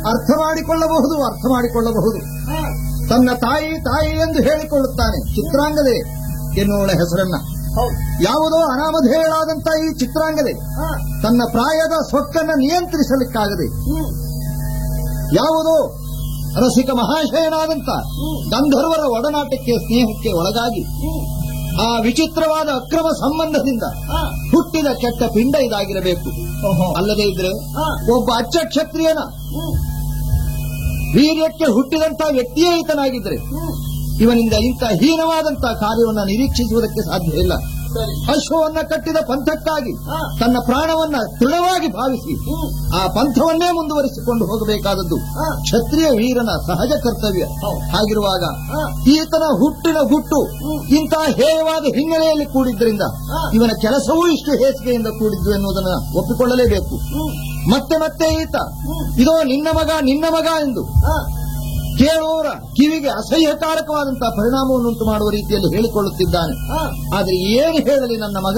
ಅರ್ಥ ಮಾಡಿಕೊಳ್ಳಬಹುದು ಅರ್ಥ ಮಾಡಿಕೊಳ್ಳಬಹುದು ಹಾ, ತನ್ನ ತಾಯಿ ತಾಯಿ ಎಂದು ಹೇಳಿಕೊಳ್ಳುತ್ತಾನೆ ಚಿತ್ರಾಂಗದೆ ಎನ್ನುವಳ ಹೆಸರನ್ನ ಹೌದು ಯಾವುದೋ ಅನಾಮಧೇಯಳಾದಂತ ಈ ಚಿತ್ರಾಂಗದೆ ಹಾ, ತನ್ನ ಪ್ರಾಯದ ಸೊಕ್ಕನ್ನ ನಿಯಂತ್ರಿಸಲಿಕ್ಕಾಗದೆ ಹ್ಮ್, ಯಾವುದೋ ರಸಿಕ ಮಹಾಶಯನಾದಂತ ಹ್ಮ್. ಗಂಧರ್ವರ ಒಡನಾಟಕ್ಕೆ ಸ್ನೇಹಕ್ಕೆ ಒಳಗಾಗಿ ಹ್ಮ್, ಆ ವಿಚಿತ್ರವಾದ ಅಕ್ರಮ ಸಂಬಂಧದಿಂದ ಹಾ, ಹುಟ್ಟಿದ ಕೆಟ್ಟ ಪಿಂಡ ಇದಾಗಿರಬೇಕು ಓಹೋ, ಅಲ್ಲದೆ ಇದ್ರೆ ಹಾ, ಒಬ್ಬ ಅಚ್ಚ ಕ್ಷತ್ರಿಯನ ಹ್ಮ್, ವೀರ್ಯಕ್ಕೆ ಹುಟ್ಟಿದಂತ ವ್ಯಕ್ತಿಯೇ ಈತನಾಗಿದ್ರೆ ಹ್ಮ್, ಇವನಿಂದ ಇಂಥ ಹೀನವಾದಂತಹ ಕಾರ್ಯವನ್ನ ನಿರೀಕ್ಷಿಸುವುದಕ್ಕೆ ಸಾಧ್ಯ ಇಲ್ಲ ಸರಿ ಅಶ್ವವನ್ನ ಕಟ್ಟಿದ ಪಂಥಕ್ಕಾಗಿ ಹಾ, ತನ್ನ ಪ್ರಾಣವನ್ನ ದೃಢವಾಗಿ ಭಾವಿಸಿ ಹ್ಮ್, ಆ ಪಂಥವನ್ನೇ ಮುಂದುವರಿಸಿಕೊಂಡು ಹೋಗಬೇಕಾದದ್ದು ಹಾ, ಕ್ಷತ್ರಿಯ ವೀರನ ಸಹಜ ಕರ್ತವ್ಯ ಹೌದು. ಹಾಗಿರುವಾಗ ಹಾ, ಈತನ ಹುಟ್ಟಿನ ಹುಟ್ಟು ಹ್ಮ್. ಇಂತಹ ಹೇಯವಾದ ಹಿನ್ನೆಲೆಯಲ್ಲಿ ಕೂಡಿದ್ದರಿಂದ ಹಾ. ಇವನ ಕೆಲಸವೂ ಇಷ್ಟು ಹೇಸಿಗೆಯಿಂದ ಕೂಡಿದ್ದು ಎನ್ನುವುದನ್ನು ಒಪ್ಪಿಕೊಳ್ಳಲೇಬೇಕು ಹ್ಮ್, ಮತ್ತೆ ಮತ್ತೆ ಈತ ಹ್ಮ್, ಇದೋ ನಿನ್ನ ಮಗ ನಿನ್ನ ಮಗ ಎಂದು ಹಾ, ಕೇಳುವವರ ಕಿವಿಗೆ ಅಸಹ್ಯಕಾರಕವಾದಂತಹ ಪರಿಣಾಮವನ್ನುಂಟು ಮಾಡುವ ರೀತಿಯಲ್ಲಿ ಹೇಳಿಕೊಳ್ಳುತ್ತಿದ್ದಾನೆ ಹಾ. ಆದರೆ ಏನು ಹೇಳಲಿ ನನ್ನ ಮಗ